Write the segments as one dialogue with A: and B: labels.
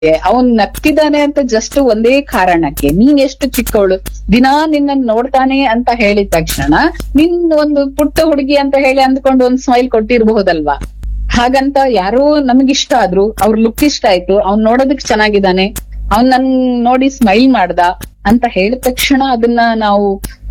A: ಅವನ್ ನಗ್ತಿದ್ದಾನೆ ಅಂತ ಜಸ್ಟ್ ಒಂದೇ ಕಾರಣಕ್ಕೆ ನೀನ್ ಎಷ್ಟು ಚಿಕ್ಕವಳು ದಿನಾ ನಿನ್ನ ನೋಡ್ತಾನೆ ಅಂತ ಹೇಳಿದ ತಕ್ಷಣ ನಿನ್ ಒಂದು ಪುಟ್ಟ ಹುಡುಗಿ ಅಂತ ಹೇಳಿ ಅಂದ್ಕೊಂಡು ಒಂದ್ ಸ್ಮೈಲ್ ಕೊಟ್ಟಿರಬಹುದಲ್ವಾ ಹಾಗಂತ ಯಾರೋ ನಮಗಿಷ್ಟ ಆದ್ರು ಅವ್ರ ಲುಕ್ ಇಷ್ಟ ಆಯ್ತು ಅವ್ನ್ ನೋಡೋದಕ್ ಚೆನ್ನಾಗಿದ್ದಾನೆ ಅವ್ನ್ ನನ್ ನೋಡಿ ಸ್ಮೈಲ್ ಮಾಡ್ದ ಅಂತ ಹೇಳಿದ ತಕ್ಷಣ ಅದನ್ನ ನಾವು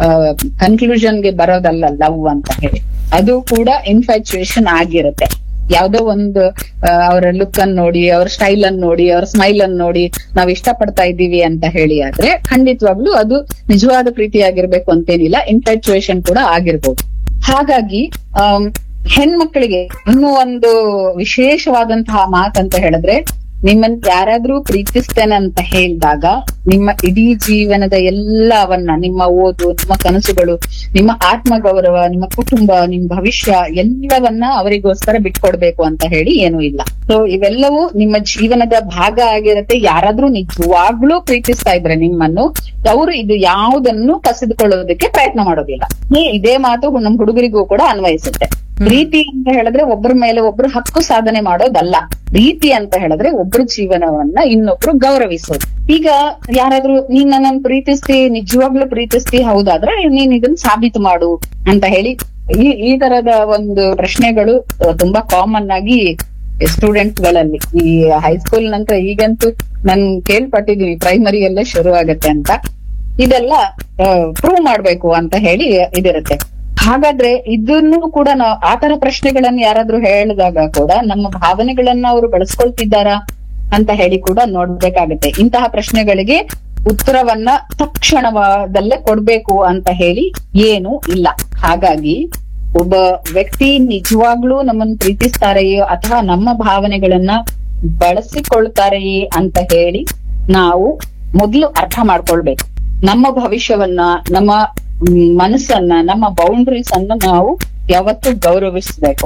A: ಕನ್ಕ್ಲೂಷನ್ಗೆ ಬರೋದಲ್ಲ ಲವ್ ಅಂತ ಹೇಳಿ ಅದು ಕೂಡ ಇನ್ಫ್ಯಾಚುಯೇಷನ್ ಆಗಿರುತ್ತೆ ಯಾವ್ದೋ ಒಂದು ಆ, ಅವರ ಲುಕ್ ಅನ್ನ ನೋಡಿ ಅವ್ರ ಸ್ಟೈಲ್ ಅನ್ನ ನೋಡಿ ಅವ್ರ ಸ್ಮೈಲ್ ಅನ್ನ ನೋಡಿ ನಾವ್ ಇಷ್ಟಪಡ್ತಾ ಇದ್ದೀವಿ ಅಂತ ಹೇಳಿ ಆದ್ರೆ ಖಂಡಿತವಾಗ್ಲೂ ಅದು ನಿಜವಾದ ಪ್ರೀತಿಯಾಗಿರ್ಬೇಕು ಅಂತೇನಿಲ್ಲ ಇನ್ಫ್ಯಾಚುಯೇಷನ್ ಕೂಡ ಆಗಿರ್ಬೋದು ಹಾಗಾಗಿ ಆಮ್, ಹೆಣ್ಮಕ್ಳಿಗೆ ಇನ್ನೂ ಒಂದು ವಿಶೇಷವಾದಂತಹ ಮಾತಂತ ಹೇಳಿದ್ರೆ ನಿಮ್ಮನ್ ಯಾರಾದ್ರೂ ಪ್ರೀತಿಸ್ತೇನೆ ಅಂತ ಹೇಳಿದಾಗ ನಿಮ್ಮ ಇಡೀ ಜೀವನದ ಎಲ್ಲವನ್ನ ನಿಮ್ಮ ಓದು ನಿಮ್ಮ ಕನಸುಗಳು ನಿಮ್ಮ ಆತ್ಮಗೌರವ ನಿಮ್ಮ ಕುಟುಂಬ ನಿಮ್ ಭವಿಷ್ಯ ಎಲ್ಲವನ್ನ ಅವರಿಗೋಸ್ಕರ ಬಿಟ್ಕೊಡ್ಬೇಕು ಅಂತ ಹೇಳಿ ಏನೂ ಇಲ್ಲ ಸೊ ಇವೆಲ್ಲವೂ ನಿಮ್ಮ ಜೀವನದ ಭಾಗ ಆಗಿರತ್ತೆ ಯಾರಾದ್ರೂ ನಿಜವಾಗ್ಲೂ ಪ್ರೀತಿಸ್ತಾ ಇದ್ರೆ ನಿಮ್ಮನ್ನು ಅವರು ಇದು ಯಾವುದನ್ನು ಕಸಿದುಕೊಳ್ಳೋದಕ್ಕೆ ಪ್ರಯತ್ನ ಮಾಡೋದಿಲ್ಲ ಈ ಇದೇ ಮಾತು ನಮ್ ಹುಡುಗರಿಗೂ ಕೂಡ ಅನ್ವಯಿಸುತ್ತೆ ಪ್ರೀತಿ ಅಂತ ಹೇಳಿದ್ರೆ ಒಬ್ಬರ ಮೇಲೆ ಒಬ್ರು ಹಕ್ಕು ಸಾಧನೆ ಮಾಡೋದಲ್ಲ ಪ್ರೀತಿ ಅಂತ ಹೇಳಿದ್ರೆ ಒಬ್ರ ಜೀವನವನ್ನ ಇನ್ನೊಬ್ರು ಗೌರವಿಸೋದು ಈಗ ಯಾರಾದ್ರೂ ನೀನ್ ನನ್ನನ್ನು ಪ್ರೀತಿಸ್ತಿ ನಿಜವಾಗ್ಲೂ ಪ್ರೀತಿಸ್ತಿ ಹೌದಾದ್ರೆ ನೀನ್ ಇದನ್ನ ಸಾಬೀತು ಮಾಡು ಅಂತ ಹೇಳಿ ಈ ಈ ತರದ ಒಂದು ಪ್ರಶ್ನೆಗಳು ಅಹ್, ತುಂಬಾ ಕಾಮನ್ ಆಗಿ ಸ್ಟೂಡೆಂಟ್ ಗಳಲ್ಲಿ ಈ ಹೈಸ್ಕೂಲ್ ನಂತರ ಈಗಂತೂ ನನ್ ಕೇಳ್ಪಟ್ಟಿದೀನಿ ಪ್ರೈಮರಿಯಲ್ಲೇ ಶುರು ಆಗತ್ತೆ ಅಂತ ಇದೆಲ್ಲ ಪ್ರೂವ್ ಮಾಡ್ಬೇಕು ಅಂತ ಹೇಳಿ ಇದಿರುತ್ತೆ ಹಾಗಾದ್ರೆ ಇದನ್ನು ಕೂಡ ನಾವು ಆತರ ಪ್ರಶ್ನೆಗಳನ್ನ ಯಾರಾದ್ರೂ ಹೇಳಿದಾಗ ಕೂಡ ನಮ್ಮ ಭಾವನೆಗಳನ್ನ ಅವರು ಬಳಸ್ಕೊಳ್ತಿದ್ದಾರಾ ಅಂತ ಹೇಳಿ ಕೂಡ ನೋಡ್ಬೇಕಾಗತ್ತೆ ಇಂತಹ ಪ್ರಶ್ನೆಗಳಿಗೆ ಉತ್ತರವನ್ನ ತಕ್ಷಣದಲ್ಲೇ ಕೊಡ್ಬೇಕು ಅಂತ ಹೇಳಿ ಏನು ಇಲ್ಲ ಹಾಗಾಗಿ ಒಬ್ಬ ವ್ಯಕ್ತಿ ನಿಜವಾಗ್ಲೂ ನಮ್ಮನ್ನು ಪ್ರೀತಿಸ್ತಾರೆಯೋ ಅಥವಾ ನಮ್ಮ ಭಾವನೆಗಳನ್ನ ಬಳಸಿಕೊಳ್ತಾರೆಯೇ ಅಂತ ಹೇಳಿ ನಾವು ಮೊದಲು ಅರ್ಥ ಮಾಡ್ಕೊಳ್ಬೇಕು ನಮ್ಮ ಭವಿಷ್ಯವನ್ನ ನಮ್ಮ ಮ್, ಮನಸ್ಸನ್ನ ನಮ್ಮ ಬೌಂಡ್ರೀಸ್ ಅನ್ನ ನಾವು ಯಾವತ್ತೂ ಗೌರವಿಸ್ಬೇಕು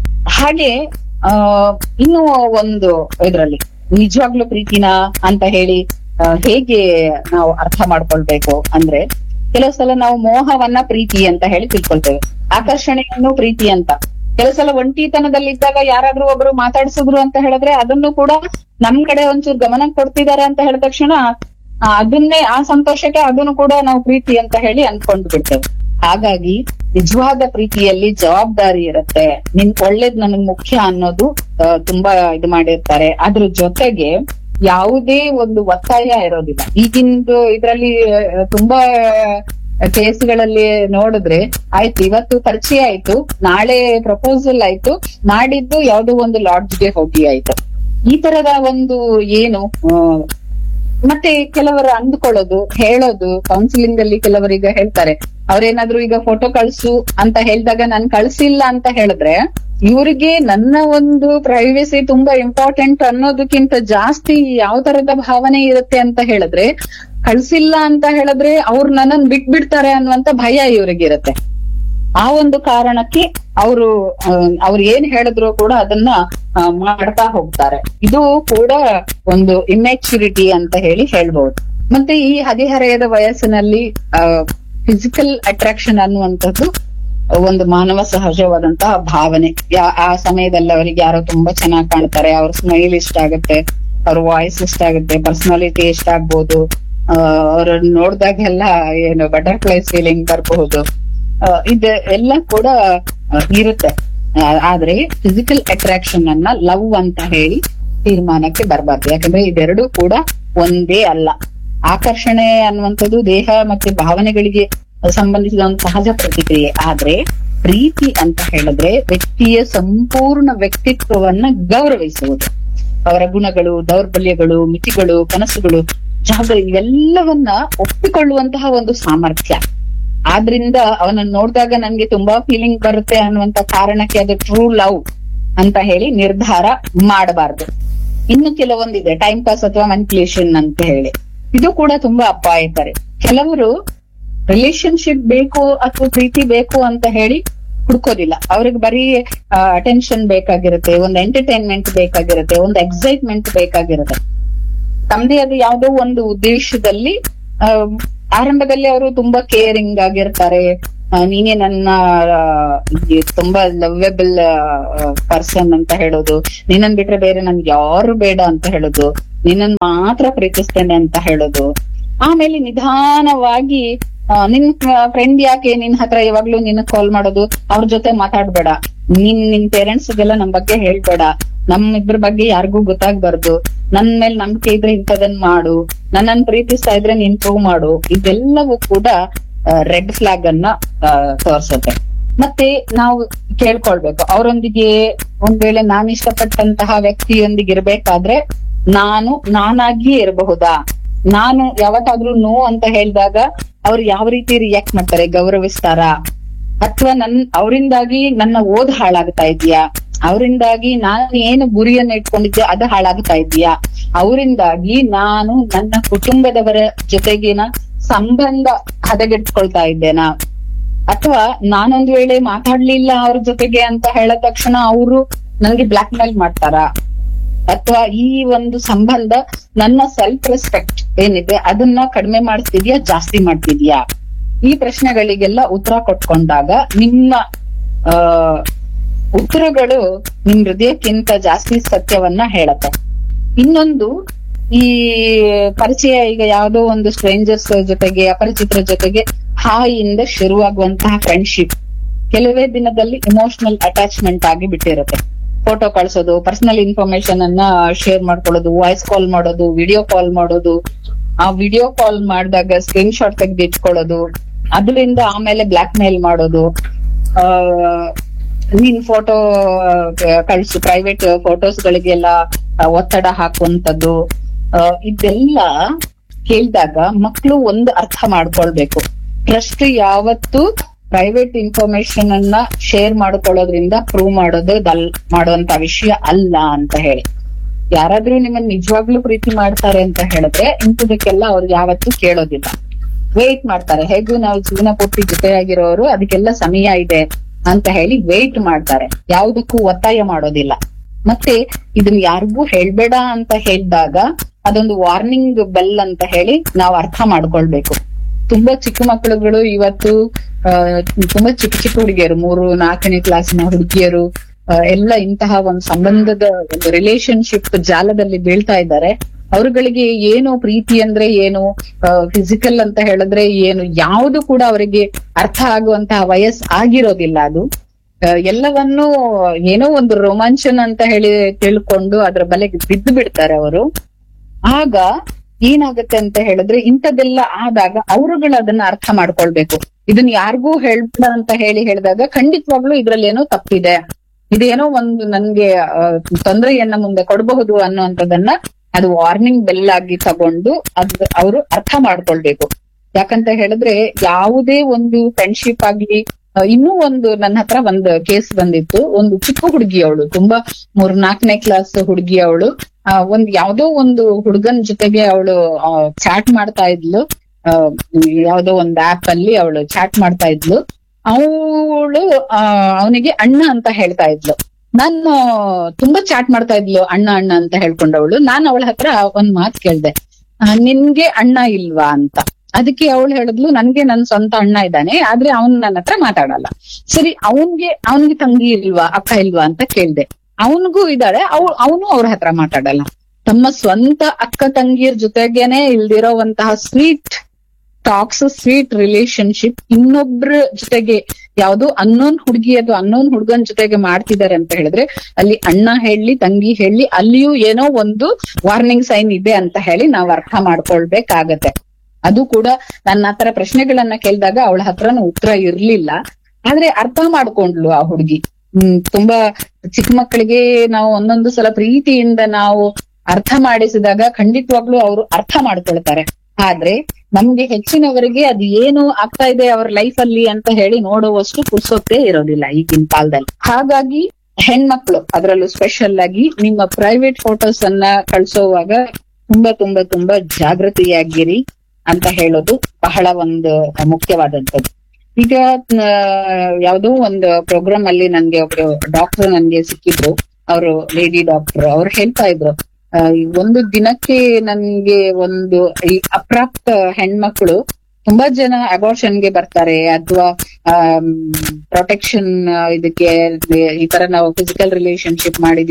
A: ಹಾಗೆ ಆ ಇನ್ನು ಒಂದು ಇದ್ರಲ್ಲಿ ನಿಜವಾಗ್ಲೂ ಪ್ರೀತಿನ ಅಂತ ಹೇಳಿ ಆ, ಹೇಗೆ ನಾವು ಅರ್ಥ ಮಾಡ್ಕೊಳ್ಬೇಕು ಅಂದ್ರೆ ಕೆಲವು ಸಲ ನಾವು ಮೋಹವನ್ನ ಪ್ರೀತಿ ಅಂತ ಹೇಳಿ ತಿಳ್ಕೊಳ್ತೇವೆ ಆಕರ್ಷಣೆಯನ್ನು ಪ್ರೀತಿ ಅಂತ ಕೆಲವು ಸಲ ಒಂಟಿತನದಲ್ಲಿದ್ದಾಗ ಯಾರಾದ್ರೂ ಒಬ್ರು ಮಾತಾಡ್ಸಿದ್ರು ಅಂತ ಹೇಳಿದ್ರೆ ಅದನ್ನು ಕೂಡ ನಮ್ ಕಡೆ ಒಂಚೂರು ಗಮನ ಕೊಡ್ತಿದ್ದಾರೆ ಅಂತ ಹೇಳಿದ ತಕ್ಷಣ ಆ, ಅದನ್ನೇ ಆ ಸಂತೋಷಕ್ಕೆ ಅದನ್ನು ಕೂಡ ನಾವು ಪ್ರೀತಿ ಅಂತ ಹೇಳಿ ಅನ್ಕೊಂಡ್ ಬಿಡ್ತೇವೆ ಹಾಗಾಗಿ ನಿಜವಾದ ಪ್ರೀತಿಯಲ್ಲಿ ಜವಾಬ್ದಾರಿ ಇರುತ್ತೆ ನಿನ್ ಒಳ್ಳೇದ್ ನನಗ್ ಮುಖ್ಯ ಅನ್ನೋದು ಆ, ತುಂಬಾ ಇದು ಮಾಡಿರ್ತಾರೆ ಅದ್ರ ಜೊತೆಗೆ ಯಾವುದೇ ಒಂದು ಒತ್ತಾಯ ಇರೋದಿಲ್ಲ ಈಗಿಂದು ಇದ್ರಲ್ಲಿ ಆ, ತುಂಬಾ ಕೇಸ್ಗಳಲ್ಲಿ ನೋಡಿದ್ರೆ ಆಯ್ತು ಇವತ್ತು ಪರಿಚಯ ಆಯ್ತು ನಾಳೆ ಪ್ರಪೋಸಲ್ ಆಯ್ತು ನಾಡಿದ್ದು ಯಾವ್ದೋ ಒಂದು ಲಾಡ್ಜ್ಗೆ ಹೋಗಿ ಆಯ್ತು ಈ ತರದ ಒಂದು ಏನು ಆ, ಮತ್ತೆ ಕೆಲವರು ಅಂದ್ಕೊಳ್ಳೋದು ಹೇಳೋದು ಕೌನ್ಸಿಲಿಂಗ್ ಅಲ್ಲಿ ಕೆಲವರೀಗ ಹೇಳ್ತಾರೆ ಅವ್ರೇನಾದ್ರೂ ಈಗ ಫೋಟೋ ಕಳ್ಸು ಅಂತ ಹೇಳಿದಾಗ ನಾನ್ ಕಳ್ಸಿಲ್ಲ ಅಂತ ಹೇಳಿದ್ರೆ ಇವ್ರಿಗೆ ನನ್ನ ಒಂದು ಪ್ರೈವೇಸಿ ತುಂಬಾ ಇಂಪಾರ್ಟೆಂಟ್ ಅನ್ನೋದಕ್ಕಿಂತ ಜಾಸ್ತಿ ಯಾವ ತರದ ಭಾವನೆ ಇರುತ್ತೆ ಅಂತ ಹೇಳಿದ್ರೆ ಕಳ್ಸಿಲ್ಲ ಅಂತ ಹೇಳಿದ್ರೆ ಅವ್ರು ನನ್ನನ್ ಬಿಟ್ಬಿಡ್ತಾರೆ ಅನ್ನುವಂತ ಭಯ ಇವ್ರಿಗಿರುತ್ತೆ ಆ ಒಂದು ಕಾರಣಕ್ಕೆ ಅವರು ಅವ್ರು ಏನ್ ಹೇಳಿದ್ರು ಕೂಡ ಅದನ್ನ ಆ, ಮಾಡ್ತಾ ಹೋಗ್ತಾರೆ ಇದು ಕೂಡ ಒಂದು ಇಮ್ಮೆಚ್ಯೂರಿಟಿ ಅಂತ ಹೇಳಿ ಹೇಳ್ಬಹುದು ಮತ್ತೆ ಈ ಹದಿಹರೆಯದ ವಯಸ್ಸಿನಲ್ಲಿ ಫಿಸಿಕಲ್ ಅಟ್ರಾಕ್ಷನ್ ಅನ್ನುವಂಥದ್ದು ಒಂದು ಮಾನವ ಸಹಜವಾದಂತಹ ಭಾವನೆ ಯಾ- ಆ ಸಮಯದಲ್ಲಿ ಅವರಿಗೆ ಯಾರೋ ತುಂಬಾ ಚೆನ್ನಾಗಿ ಕಾಣ್ತಾರೆ ಅವ್ರ ಸ್ಮೈಲ್ ಇಷ್ಟ ಆಗುತ್ತೆ ಅವ್ರ ವಾಯ್ಸ್ ಇಷ್ಟ ಆಗುತ್ತೆ ಪರ್ಸನಾಲಿಟಿ ಇಷ್ಟ ಆಗ್ಬೋದು ಅವ್ರನ್ನ ನೋಡ್ದಾಗೆಲ್ಲ ಏನು ಬಟರ್ಫ್ಲೈ ಫೀಲಿಂಗ್ ಬರಬಹುದು ಇದು ಎಲ್ಲ ಕೂಡ ಆ, ಇರುತ್ತೆ ಆ, ಆದ್ರೆ ಫಿಸಿಕಲ್ ಅಟ್ರಾಕ್ಷನ್ ಅನ್ನ ಲವ್ ಅಂತ ಹೇಳಿ ತೀರ್ಮಾನಕ್ಕೆ ಬರಬಾರ್ದು ಯಾಕಂದ್ರೆ ಇದೆರಡೂ ಕೂಡ ಒಂದೇ ಅಲ್ಲ ಆಕರ್ಷಣೆ ಅನ್ನುವಂಥದ್ದು ದೇಹ ಮತ್ತೆ ಭಾವನೆಗಳಿಗೆ ಸಂಬಂಧಿಸಿದ ಒಂದು ಸಹಜ ಪ್ರತಿಕ್ರಿಯೆ ಆದ್ರೆ ಪ್ರೀತಿ ಅಂತ ಹೇಳಿದ್ರೆ ವ್ಯಕ್ತಿಯ ಸಂಪೂರ್ಣ ವ್ಯಕ್ತಿತ್ವವನ್ನ ಗೌರವಿಸುವುದು ಅವರ ಗುಣಗಳು ದೌರ್ಬಲ್ಯಗಳು ಮಿತಿಗಳು ಕನಸುಗಳು ಜವಾಬ್ದಾರಿ ಇವೆಲ್ಲವನ್ನ ಒಪ್ಪಿಕೊಳ್ಳುವಂತಹ ಒಂದು ಸಾಮರ್ಥ್ಯ ಆದ್ರಿಂದ ಅವನನ್ನ ನೋಡಿದಾಗ ನನ್ಗೆ ತುಂಬಾ ಫೀಲಿಂಗ್ ಬರುತ್ತೆ ಅನ್ನುವಂತ ಕಾರಣಕ್ಕೆ ಅದು ಟ್ರೂ ಲವ್ ಅಂತ ಹೇಳಿ ನಿರ್ಧಾರ ಮಾಡಬಾರ್ದು ಇನ್ನು ಕೆಲವೊಂದಿದೆ ಟೈಮ್ ಪಾಸ್ ಅಥವಾ ಮನ್ಪ್ಲೇಷನ್ ಅಂತ ಹೇಳಿ ಇದು ಕೂಡ ತುಂಬಾ ಅಪಾಯಕಾರಿ ಕೆಲವರು ರಿಲೇಶನ್ಶಿಪ್ ಬೇಕು ಅಥವಾ ಪ್ರೀತಿ ಬೇಕು ಅಂತ ಹೇಳಿ ಹುಡ್ಕೋದಿಲ್ಲ ಅವ್ರಿಗೆ ಬರೀ ಅಟೆನ್ಷನ್ ಬೇಕಾಗಿರುತ್ತೆ ಒಂದು ಎಂಟರ್ಟೈನ್ಮೆಂಟ್ ಬೇಕಾಗಿರುತ್ತೆ ಒಂದು ಎಕ್ಸೈಟ್ಮೆಂಟ್ ಬೇಕಾಗಿರುತ್ತೆ ತಮ್ಮದೇ ಆದ ಯಾವುದೋ ಒಂದು ಉದ್ದೇಶದಲ್ಲಿ ಆ, ಆರಂಭದಲ್ಲಿ ಅವರು ತುಂಬಾ ಕೇರಿಂಗ್ ಆಗಿರ್ತಾರೆ ಆ, ನೀನೇ ನನ್ನ ಆ, ಈ ತುಂಬಾ ಲವ್ಯಬಲ್ ಪರ್ಸನ್ ಅಂತ ಹೇಳೋದು ನಿನ್ನನ್ ಬಿಟ್ರೆ ಬೇರೆ ನನ್ಗೆ ಯಾರು ಬೇಡ ಅಂತ ಹೇಳೋದು ನಿನ್ನನ್ ಮಾತ್ರ ಪ್ರೀತಿಸ್ತೇನೆ ಅಂತ ಹೇಳೋದು ಆಮೇಲೆ ನಿಧಾನವಾಗಿ ಆ, ನಿನ್ ಫ್ರೆಂಡ್ ಯಾಕೆ ನಿನ್ ಹತ್ರ ಯಾವಾಗ್ಲೂ ನಿನ್ ಕಾಲ್ ಮಾಡೋದು ಅವ್ರ ಜೊತೆ ಮಾತಾಡ್ಬೇಡ ನಿನ್ ನಿನ್ ಪೇರೆಂಟ್ಸ್ ಗೆಲ್ಲ ನಮ್ ಬಗ್ಗೆ ಹೇಳ್ಬೇಡ ನಮ್ ಇಬ್ರ ಬಗ್ಗೆ ಯಾರಿಗೂ ಗೊತ್ತಾಗ್ಬಾರ್ದು ನನ್ ಮೇಲೆ ನಂಬಿಕೆ ಇದ್ರೆ ಇಂಥದನ್ ಮಾಡು ನನ್ನನ್ ಪ್ರೀತಿಸ್ತಾ ಇದ್ರೆ ನೀನ್ ಪ್ರೂವ್ ಮಾಡು ಇದೆಲ್ಲವೂ ಕೂಡ ರೆಡ್ ಫ್ಲಾಗ್ ಅನ್ನ ಆ, ತೋರ್ಸುತ್ತೆ ಮತ್ತೆ ನಾವು ಕೇಳ್ಕೊಳ್ಬೇಕು ಅವರೊಂದಿಗೆ ಒಂದ್ ವೇಳೆ ನಾನು ಇಷ್ಟಪಟ್ಟಂತಹ ವ್ಯಕ್ತಿಯೊಂದಿಗೆ ಇರ್ಬೇಕಾದ್ರೆ ನಾನು ನಾನಾಗಿಯೇ ಇರಬಹುದಾ ನಾನು ಯಾವತ್ತಾದ್ರೂ ನೋ ಅಂತ ಹೇಳಿದಾಗ ಅವ್ರು ಯಾವ ರೀತಿ ರಿಯಾಕ್ಟ್ ಮಾಡ್ತಾರೆ ಗೌರವಿಸ್ತಾರ ಅಥವಾ ನನ್ ಅವರಿಂದಾಗಿ ನನ್ನ ಓದ್ ಹಾಳಾಗ್ತಾ ಇದೆಯಾ ಅವರಿಂದಾಗಿ ನಾನು ಏನು ಗುರಿಯನ್ನ ಇಟ್ಕೊಂಡಿದ್ದೆ ಅದು ಹಾಳಾಗ್ತಾ ಇದೆಯಾ ಅವರಿಂದಾಗಿ ನಾನು ನನ್ನ ಕುಟುಂಬದವರ ಜೊತೆಗಿನ ಸಂಬಂಧ ಹದಗೆಟ್ಕೊಳ್ತಾ ಇದ್ದೇನಾ ಅಥವಾ ನಾನೊಂದ್ ವೇಳೆ ಮಾತಾಡ್ಲಿಲ್ಲ ಅವ್ರ ಜೊತೆಗೆ ಅಂತ ಹೇಳಿದ ತಕ್ಷಣ ಅವರು ನನಗೆ ಬ್ಲಾಕ್ ಮೇಲ್ ಮಾಡ್ತಾರಾ ಅಥವಾ ಈ ಒಂದು ಸಂಬಂಧ ನನ್ನ ಸೆಲ್ಫ್ ರೆಸ್ಪೆಕ್ಟ್ ಏನಿದೆ ಅದನ್ನ ಕಡಿಮೆ ಮಾಡ್ತಿದ್ಯಾ ಜಾಸ್ತಿ ಮಾಡ್ತಿದ್ಯಾ ಈ ಪ್ರಶ್ನೆಗಳಿಗೆಲ್ಲ ಉತ್ತರ ಕೊಟ್ಕೊಂಡಾಗ ನಿಮ್ಮ ಆ ಉತ್ತರಗಳು ನಿಮ್ ಹೃದಯಕ್ಕಿಂತ ಜಾಸ್ತಿ ಸತ್ಯವನ್ನ ಹೇಳತ್ತೆ ಇನ್ನೊಂದು ಈ ಪರಿಚಯ ಈಗ ಯಾವ್ದೋ ಒಂದು ಸ್ಟ್ರೇಂಜರ್ಸ್ ಜೊತೆಗೆ ಅಪರಿಚಿತರ ಜೊತೆಗೆ ಹಾಯಿಂದ ಶುರುವಾಗುವಂತಹ ಫ್ರೆಂಡ್ಶಿಪ್ ಕೆಲವೇ ದಿನದಲ್ಲಿ ಇಮೋಷನಲ್ ಅಟ್ಯಾಚ್ಮೆಂಟ್ ಆಗಿ ಬಿಟ್ಟಿರುತ್ತೆ ಫೋಟೋ ಕಳ್ಸೋದು ಪರ್ಸನಲ್ ಇನ್ಫಾರ್ಮೇಶನ್ ಅನ್ನ ಶೇರ್ ಮಾಡ್ಕೊಳ್ಳೋದು ವಾಯ್ಸ್ ಕಾಲ್ ಮಾಡೋದು ವಿಡಿಯೋ ಕಾಲ್ ಮಾಡೋದು ಆ ವಿಡಿಯೋ ಕಾಲ್ ಮಾಡಿದಾಗ ಸ್ಕ್ರೀನ್ ಶಾಟ್ ತೆಗೆದು ಇಟ್ಕೊಳ್ಳೋದು ಅದರಿಂದ ಆಮೇಲೆ ಬ್ಲಾಕ್ ಮೇಲ್ ಮಾಡೋದು ಆ ನೀನ್ ಫೋಟೋ ಕಳ್ಸು ಪ್ರೈವೇಟ್ ಫೋಟೋಸ್ ಗಳಿಗೆಲ್ಲ ಆ, ಒತ್ತಡ ಹಾಕುವಂತದ್ದು ಆ, ಇದೆಲ್ಲ ಕೇಳಿದಾಗ ಮಕ್ಕಳು ಒಂದು ಅರ್ಥ ಮಾಡ್ಕೊಳ್ಬೇಕು ಟ್ರಸ್ಟ್ ಯಾವತ್ತು ಪ್ರೈವೇಟ್ ಇನ್ಫಾರ್ಮೇಶನ್ ಅನ್ನ ಶೇರ್ ಮಾಡ್ಕೊಳ್ಳೋದ್ರಿಂದ ಪ್ರೂವ್ ಮಾಡೋದು ದಲ್ ಮಾಡುವಂತ ವಿಷಯ ಅಲ್ಲ ಅಂತ ಹೇಳಿ ಯಾರಾದ್ರೂ ನಿಮ್ಮನ್ನ ನಿಜವಾಗ್ಲೂ ಪ್ರೀತಿ ಮಾಡ್ತಾರೆ ಅಂತ ಹೇಳಿದ್ರೆ ಇಂಥದಕ್ಕೆಲ್ಲ ಅವ್ರು ಯಾವತ್ತೂ ಕೇಳೋದಿಲ್ಲ ವೇಟ್ ಮಾಡ್ತಾರೆ ಹೇಗೂ ನಾವು ಜೀವನ ಪೂರ್ತಿ ಜೊತೆಯಾಗಿರೋರು ಅದಕ್ಕೆಲ್ಲ ಸಮಯ ಇದೆ ಅಂತ ಹೇಳಿ ವೇಟ್ ಮಾಡ್ತಾರೆ ಯಾವುದಕ್ಕೂ ಒತ್ತಾಯ ಮಾಡೋದಿಲ್ಲ ಮತ್ತೆ ಇದನ್ನ ಯಾರಿಗೂ ಹೇಳ್ಬೇಡ ಅಂತ ಹೇಳಿದಾಗ ಅದೊಂದು ವಾರ್ನಿಂಗ್ ಬೆಲ್ ಅಂತ ಹೇಳಿ ನಾವು ಅರ್ಥ ಮಾಡ್ಕೊಳ್ಬೇಕು ತುಂಬಾ ಚಿಕ್ಕ ಮಕ್ಕಳುಗಳು ಇವತ್ತು ಆ, ತುಂಬಾ ಚಿಕ್ಕ ಚಿಕ್ಕ ಹುಡುಗಿಯರು ಮೂರು ನಾಲ್ಕನೇ ಕ್ಲಾಸಿನ ಹುಡುಗಿಯರು ಆ, ಎಲ್ಲ ಇಂತಹ ಒಂದು ಸಂಬಂಧದ ಒಂದು ರಿಲೇಶನ್ಶಿಪ್ ಜಾಲದಲ್ಲಿ ಬೀಳ್ತಾ ಇದ್ದಾರೆ ಅವರುಗಳಿಗೆ ಏನು ಪ್ರೀತಿ ಅಂದ್ರೆ ಏನು ಫಿಸಿಕಲ್ ಅಂತ ಹೇಳಿದ್ರೆ ಏನು ಯಾವುದು ಕೂಡ ಅವರಿಗೆ ಅರ್ಥ ಆಗುವಂತಹ ವಯಸ್ಸು ಆಗಿರೋದಿಲ್ಲ ಅದು ಆ, ಎಲ್ಲವನ್ನೂ ಏನೋ ಒಂದು ರೋಮಾಂಚನ ಅಂತ ಹೇಳಿ ತಿಳ್ಕೊಂಡು ಅದ್ರ ಬಲೆಗೆ ಬಿದ್ದು ಬಿಡ್ತಾರೆ ಅವರು ಆಗ ಏನಾಗುತ್ತೆ ಅಂತ ಹೇಳಿದ್ರೆ ಇಂಥದ್ದೆಲ್ಲ ಆದಾಗ ಅವರುಗಳು ಅದನ್ನ ಅರ್ಥ ಮಾಡ್ಕೊಳ್ಬೇಕು ಇದನ್ನ ಯಾರಿಗೂ ಹೇಳ್ಬೇಡ ಅಂತ ಹೇಳಿ ಹೇಳಿದಾಗ ಖಂಡಿತವಾಗ್ಲೂ ಇದ್ರಲ್ಲಿ ಏನೋ ತಪ್ಪಿದೆ ಇದೇನೋ ಒಂದು ನನ್ಗೆ ಆ, ತೊಂದರೆಯನ್ನ ಮುಂದೆ ಕೊಡಬಹುದು ಅನ್ನುವಂಥದ್ದನ್ನ ಅದು ವಾರ್ನಿಂಗ್ ಬೆಲ್ ಆಗಿ ತಗೊಂಡು ಅದ್ ಅವರು ಅರ್ಥ ಮಾಡ್ಕೊಳ್ಬೇಕು ಯಾಕಂತ ಹೇಳಿದ್ರೆ ಯಾವುದೇ ಒಂದು ಫ್ರೆಂಡ್ಶಿಪ್ ಆಗ್ಲಿ ಆ, ಇನ್ನೂ ಒಂದು ನನ್ನ ಹತ್ರ ಒಂದು ಕೇಸ್ ಬಂದಿತ್ತು ಒಂದು ಚಿಕ್ಕ ಹುಡುಗಿ ಅವಳು ತುಂಬಾ ಮೂರ್ ನಾಲ್ಕನೇ ಕ್ಲಾಸ್ ಹುಡುಗಿ ಅವಳು ಒಂದ್ ಯಾವ್ದೋ ಒಂದು ಹುಡುಗನ್ ಜೊತೆಗೆ ಅವಳು ಚಾಟ್ ಮಾಡ್ತಾ ಇದ್ಲು ಆ, ಯಾವ್ದೋ ಒಂದು ಆಪ್ ಅಲ್ಲಿ ಅವಳು ಚಾಟ್ ಮಾಡ್ತಾ ಇದ್ಲು ಅವಳು ಅವನಿಗೆ ಅಣ್ಣ ಅಂತ ಹೇಳ್ತಾ ಇದ್ಲು ನಾನು ತುಂಬಾ ಚಾಟ್ ಮಾಡ್ತಾ ಇದ್ಲು ಅಣ್ಣ ಅಣ್ಣ ಅಂತ ಹೇಳ್ಕೊಂಡವಳು ನಾನು ಅವಳ ಹತ್ರ ಒಂದ್ ಮಾತು ಕೇಳ್ದೆ ಆ, ನಿನ್ಗೆ ಅಣ್ಣ ಇಲ್ವಾ ಅಂತ ಅದಕ್ಕೆ ಅವಳು ಹೇಳಿದ್ಲು ನನ್ಗೆ ನನ್ ಸ್ವಂತ ಅಣ್ಣ ಇದ್ದಾನೆ ಆದ್ರೆ ಅವನ್ ನನ್ನ ಹತ್ರ ಮಾತಾಡಲ್ಲ ಸರಿ ಅವನ್ಗೆ ಅವನ್ಗೆ ತಂಗಿ ಇಲ್ವಾ ಅಕ್ಕ ಇಲ್ವಾ ಅಂತ ಕೇಳ್ದೆ ಅವನಿಗೂ ಇದ್ದಾಳೆ ಅವ್ ಅವನು ಅವ್ರ ಹತ್ರ ಮಾತಾಡಲ್ಲ ತಮ್ಮ ಸ್ವಂತ ಅಕ್ಕ ತಂಗಿಯರ್ ಜೊತೆಗೇನೆ ಇಲ್ದಿರೋವಂತಹ ಸ್ವೀಟ್ ಟಾಕ್ಸ್ ಸ್ವೀಟ್ ರಿಲೇಶನ್ಶಿಪ್ ಇನ್ನೊಬ್ರ ಜೊತೆಗೆ ಯಾವ್ದೋ ಅನ್ನೋನ್ ಹುಡುಗಿ ಅದು ಅನ್ನೋನ್ ಹುಡುಗನ್ ಜೊತೆಗೆ ಮಾಡ್ತಿದ್ದಾರೆ ಅಂತ ಹೇಳಿದ್ರೆ ಅಲ್ಲಿ ಅಣ್ಣ ಹೇಳಿ ತಂಗಿ ಹೇಳಿ ಅಲ್ಲಿಯೂ ಏನೋ ಒಂದು ವಾರ್ನಿಂಗ್ ಸೈನ್ ಇದೆ ಅಂತ ಹೇಳಿ ನಾವ್ ಅರ್ಥ ಮಾಡ್ಕೊಳ್ಬೇಕಾಗತ್ತೆ ಅದು ಕೂಡ ನನ್ನ ಹತ್ರ ಪ್ರಶ್ನೆಗಳನ್ನ ಕೇಳಿದಾಗ ಅವಳ ಹತ್ರನೂ ಉತ್ತರ ಇರ್ಲಿಲ್ಲ ಆದ್ರೆ ಅರ್ಥ ಮಾಡ್ಕೊಂಡ್ಲು ಆ ಹುಡುಗಿ ಹ್ಮ್ ತುಂಬಾ ಚಿಕ್ಕ ಮಕ್ಕಳಿಗೆ ನಾವು ಒಂದೊಂದು ಸಲ ಪ್ರೀತಿಯಿಂದ ನಾವು ಅರ್ಥ ಮಾಡಿಸಿದಾಗ ಖಂಡಿತವಾಗ್ಲೂ ಅವರು ಅರ್ಥ ಮಾಡ್ಕೊಳ್ತಾರೆ ಆದ್ರೆ ನಮ್ಗೆ ಹೆಚ್ಚಿನವರಿಗೆ ಅದು ಏನು ಆಗ್ತಾ ಇದೆ ಅವ್ರ ಲೈಫ್ ಅಲ್ಲಿ ಅಂತ ಹೇಳಿ ನೋಡುವಷ್ಟು ಪುರ್ಸೊತ್ತೇ ಇರೋದಿಲ್ಲ ಈಗಿನ ಕಾಲದಲ್ಲಿ ಹಾಗಾಗಿ ಹೆಣ್ಮಕ್ಳು ಅದರಲ್ಲೂ ಸ್ಪೆಷಲ್ ಆಗಿ ನಿಮ್ಮ ಪ್ರೈವೇಟ್ ಫೋಟೋಸ್ ಅನ್ನ ಕಳ್ಸೋವಾಗ ತುಂಬಾ ತುಂಬಾ ತುಂಬಾ ಜಾಗೃತಿಯಾಗಿರಿ ಅಂತ ಹೇಳೋದು ಬಹಳ ಒಂದು ಮುಖ್ಯವಾದಂತದ್ದು ಈಗ ಆ, ಯಾವ್ದೋ ಒಂದು ಪ್ರೋಗ್ರಾಮ್ ಅಲ್ಲಿ ನನ್ಗೆ ಒಬ್ರು ಡಾಕ್ಟರ್ ನನ್ಗೆ ಸಿಕ್ಕಿದ್ರು ಅವರು ಲೇಡಿ ಡಾಕ್ಟರ್ ಅವ್ರು ಹೇಳ್ತಾ ಇದ್ರು ಆ, ಈ ಒಂದು ದಿನಕ್ಕೆ ನನ್ಗೆ ಒಂದು ಈ ಅಪ್ರಾಪ್ತ ಹೆಣ್ಮಕ್ಳು ತುಂಬಾ ಜನ ಅಬಾರ್ಷನ್ಗೆ ಬರ್ತಾರೆ ಅಥವಾ ಪ್ರೊಟೆಕ್ಷನ್ ಇದಕ್ಕೆ ಈ ತರ ನಾವು ಫಿಸಿಕಲ್ ರಿಲೇಶನ್ಶಿಪ್ ಮಾಡಿದೀವಿ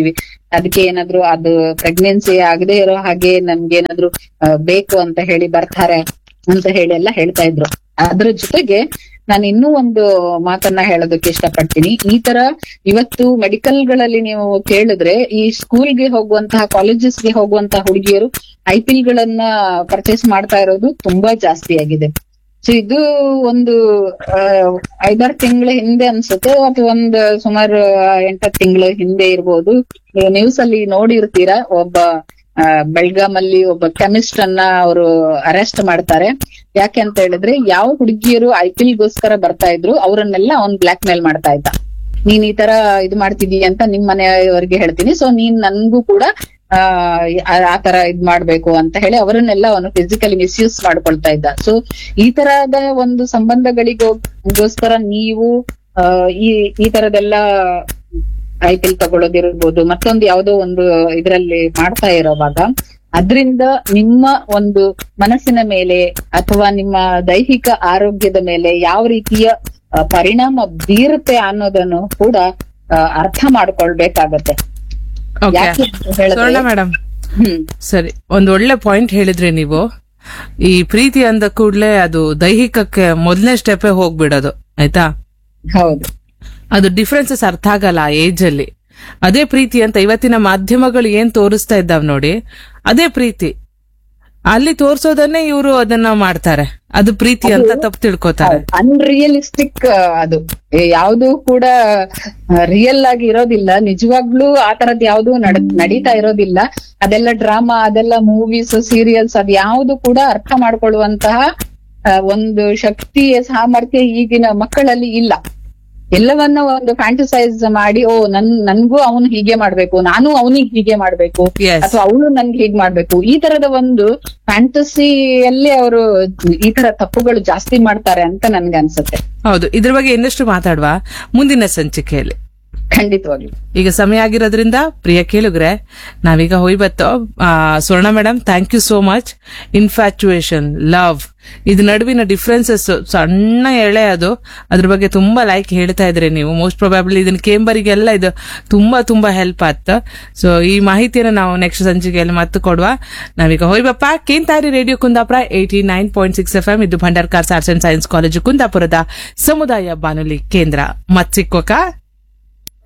A: ಅದಕ್ಕೆ ಏನಾದ್ರು ಅದು ಪ್ರೆಗ್ನೆನ್ಸಿ ಆಗದೆ ಇರೋ ಹಾಗೆ ನಮ್ಗೆ ಏನಾದ್ರು ಆ, ಬೇಕು ಅಂತ ಹೇಳಿ ಬರ್ತಾರೆ ಅಂತ ಹೇಳಿ ಎಲ್ಲ ಹೇಳ್ತಾ ಇದ್ರು ಅದ್ರ ಜೊತೆಗೆ ನಾನು ಇನ್ನೂ ಒಂದು ಮಾತನ್ನ ಹೇಳೋದಕ್ಕೆ ಇಷ್ಟಪಡ್ತೀನಿ ಈ ತರ ಇವತ್ತು ಮೆಡಿಕಲ್ ಗಳಲ್ಲಿ ನೀವು ಕೇಳಿದ್ರೆ ಈ ಸ್ಕೂಲ್ಗೆ ಹೋಗುವಂತಹ ಕಾಲೇಜಸ್ಗೆ ಹೋಗುವಂತಹ ಹುಡುಗಿಯರು ಐಪಿಲ್ ಗಳನ್ನ ಪರ್ಚೇಸ್ ಮಾಡ್ತಾ ಇರೋದು ತುಂಬಾ ಜಾಸ್ತಿ ಆಗಿದೆ ಸೊ ಇದು ಒಂದು ಆ, ಐದಾರು ತಿಂಗಳ ಹಿಂದೆ ಅನ್ಸುತ್ತೆ ಅಥವಾ ಒಂದು ಸುಮಾರು ಎಂಟತ್ತು ತಿಂಗಳ ಹಿಂದೆ ಇರ್ಬೋದು ನ್ಯೂಸ್ ಅಲ್ಲಿ ನೋಡಿರ್ತೀರಾ ಒಬ್ಬ ಆ, ಬೆಳ್ಗಾಮ್ ಅಲ್ಲಿ ಒಬ್ಬ ಕೆಮಿಸ್ಟ್ ಅನ್ನ ಅವರು ಅರೆಸ್ಟ್ ಮಾಡ್ತಾರೆ ಯಾಕೆ ಅಂತ ಹೇಳಿದ್ರೆ ಯಾವ ಹುಡುಗಿಯರು ಐ ಪಿ ಗೋಸ್ಕರ ಬರ್ತಾ ಇದ್ರು ಅವರನ್ನೆಲ್ಲ ಅವ್ನ್ ಬ್ಲಾಕ್ ಮೇಲ್ ಮಾಡ್ತಾ ಇದ್ದ ನೀನ್ ಈ ತರ ಇದು ಮಾಡ್ತಿದೀಯ ಅಂತ ನಿಮ್ ಮನೆಯವರಿಗೆ ಹೇಳ್ತೀನಿ ಸೊ ನೀನ್ ನನ್ಗೂ ಕೂಡ ಆ ಆ- ಆ ತರ ಇದ್ ಮಾಡ್ಬೇಕು ಅಂತ ಹೇಳಿ ಅವರನ್ನೆಲ್ಲ ಅವನು ಫಿಸಿಕಲಿ ಮಿಸ್ಯೂಸ್ ಮಾಡ್ಕೊಳ್ತಾ ಇದ್ದ ಸೊ ಈ ತರಹದ ಒಂದು ಸಂಬಂಧಗಳಿಗೋಸ್ಕರ ನೀವು ಆ, ಈ ಈ ತರದೆಲ್ಲ ಐ ಪಿ ಎಲ್ ತಗೊಳ್ಳೋದಿರ್ಬೋದು ಮತ್ತೊಂದು ಯಾವ್ದೋ ಒಂದು ಇದರಲ್ಲಿ ಮಾಡ್ತಾ ಇರೋವಾಗ ಅದ್ರಿಂದ ನಿಮ್ಮ ಒಂದು ಮನಸ್ಸಿನ ಮೇಲೆ ಅಥವಾ ನಿಮ್ಮ ದೈಹಿಕ ಆರೋಗ್ಯದ ಮೇಲೆ ಯಾವ ರೀತಿಯ ಆ, ಪರಿಣಾಮ ಬೀರುತ್ತೆ ಅನ್ನೋದನ್ನು ಕೂಡ ಆ, ಅರ್ಥ ಮಾಡ್ಕೊಳ್ಬೇಕಾಗತ್ತೆ
B: ಓಕೆ
A: ಯಾಕೆ ಅಂತ ಹೇಳಿದ್ರೆ
B: ಸ್ವರ್ಣ ಮೇಡಮ್
A: ಹ್ಮ್
B: ಸರಿ ಒಂದ್ ಒಳ್ಳೆ ಪಾಯಿಂಟ್ ಹೇಳಿದ್ರಿ ನೀವು ಈ ಪ್ರೀತಿ ಅಂದ ಕೂಡ್ಲೆ ಅದು ದೈಹಿಕಕ್ಕೆ ಮೊದಲನೇ ಸ್ಟೆಪ್ಪೇ ಹೋಗ್ಬಿಡೋದು ಆಯ್ತಾ
A: ಹೌದು
B: ಅದು ಡಿಫ್ರೆನ್ಸಸ್ ಅರ್ಥ ಆಗಲ್ಲ ಆ ಏಜ್ ಅಲ್ಲಿ ಅದೇ ಪ್ರೀತಿ ಅಂತ ಇವತ್ತಿನ ಮಾಧ್ಯಮಗಳು ಏನ್ ತೋರಿಸ್ತಾ ಇದ್ದಾವ್ ನೋಡಿ ಅದೇ ಪ್ರೀತಿ ಅಲ್ಲಿ ತೋರ್ಸೋದನ್ನೇ ಇವರು ಅದನ್ನ ಮಾಡ್ತಾರೆ ಅದು ಪ್ರೀತಿ ಅಂತ ತಪ್ಪು ತಿಳ್ಕೊತಾರೆ
A: ಅನ್ರಿಯಲಿಸ್ಟಿಕ್ ಅದು ಯಾವುದು ಕೂಡ ರಿಯಲ್ ಆಗಿ ಇರೋದಿಲ್ಲ ನಿಜವಾಗ್ಲೂ ಆ ತರದ್ ಯಾವ್ದು ನಡ್- ನಡೀತಾ ಇರೋದಿಲ್ಲ ಅದೆಲ್ಲ ಡ್ರಾಮಾ ಅದೆಲ್ಲ ಮೂವೀಸ್ ಸೀರಿಯಲ್ಸ್ ಅದ್ ಯಾವ್ದು ಕೂಡ ಅರ್ಥ ಮಾಡ್ಕೊಳ್ಳುವಂತಹ ಆ, ಒಂದು ಶಕ್ತಿಯ ಸಾಮರ್ಥ್ಯ ಈಗಿನ ಮಕ್ಕಳಲ್ಲಿ ಇಲ್ಲ ಎಲ್ಲವನ್ನ ಒಂದು ಫ್ಯಾಂಟಸೈಸ್ ಮಾಡಿ ಓ ನನ್ ನನ್ಗೂ ಅವನು ಹೀಗೆ ಮಾಡ್ಬೇಕು ನಾನು ಅವನಿಗೆ ಹೀಗೆ ಮಾಡ್ಬೇಕು
B: Yes.
A: ಅಥವಾ ಅವಳು ನನ್ಗೆ ಹೀಗ್ ಮಾಡ್ಬೇಕು ಈ ತರದ ಒಂದು ಫ್ಯಾಂಟಸಿಯಲ್ಲಿ ಅವರು ಈ ತರ ತಪ್ಪುಗಳು ಜಾಸ್ತಿ ಮಾಡ್ತಾರೆ ಅಂತ ನನ್ಗೆ ಅನ್ಸುತ್ತೆ
B: ಹೌದು ಇದ್ರ ಬಗ್ಗೆ ಇನ್ನಷ್ಟು ಮಾತಾಡುವ ಮುಂದಿನ ಸಂಚಿಕೆಯಲ್ಲಿ
A: ಖಂಡಿತವಾಗ್ಲು
B: ಈಗ ಸಮಯ ಆಗಿರೋದ್ರಿಂದ ಪ್ರಿಯ ಕೇಳುಗ್ರೆ ನಾವೀಗ ಹೋಯ್ ಬತ್ತೋ ಆ, Swarna madam thank you so much infatuation love ಇದ್ ನಡುವಿನ ಡಿಫ್ರೆನ್ಸಸ್ ಸಣ್ಣ ಎಳೆ ಅದು ಅದ್ರ ಬಗ್ಗೆ ತುಂಬಾ ಲೈಕ್ ಹೇಳ್ತಾ ಇದ್ರಿ ನೀವು ಮೋಸ್ಟ್ ಪ್ರೊಬಾಬ್ಲಿ ಇದನ್ನ ಕೇಂಬರಿಗೆಲ್ಲ ಇದು ತುಂಬಾ ತುಂಬಾ ಹೆಲ್ಪ್ ಆತ್ ಸೊ ಈ ಮಾಹಿತಿಯನ್ನು ನಾವು ನೆಕ್ಸ್ಟ್ ಸಂಚಿಕೆಯಲ್ಲಿ ಮತ್ತೆ ಕೊಡುವ ನಾವೀಗ ಹೋಯ್ಬಪ್ಪ ಕೇಂತಾರಿ radio Kundapura eighty nine point six F M ಇದು Bhandarkars arts and science college ಕುಂದಾಪುರದ ಸಮುದಾಯ ಬಾನುಲಿ ಕೇಂದ್ರ ಮತ್ ಸಿಕ್ಕೋಕ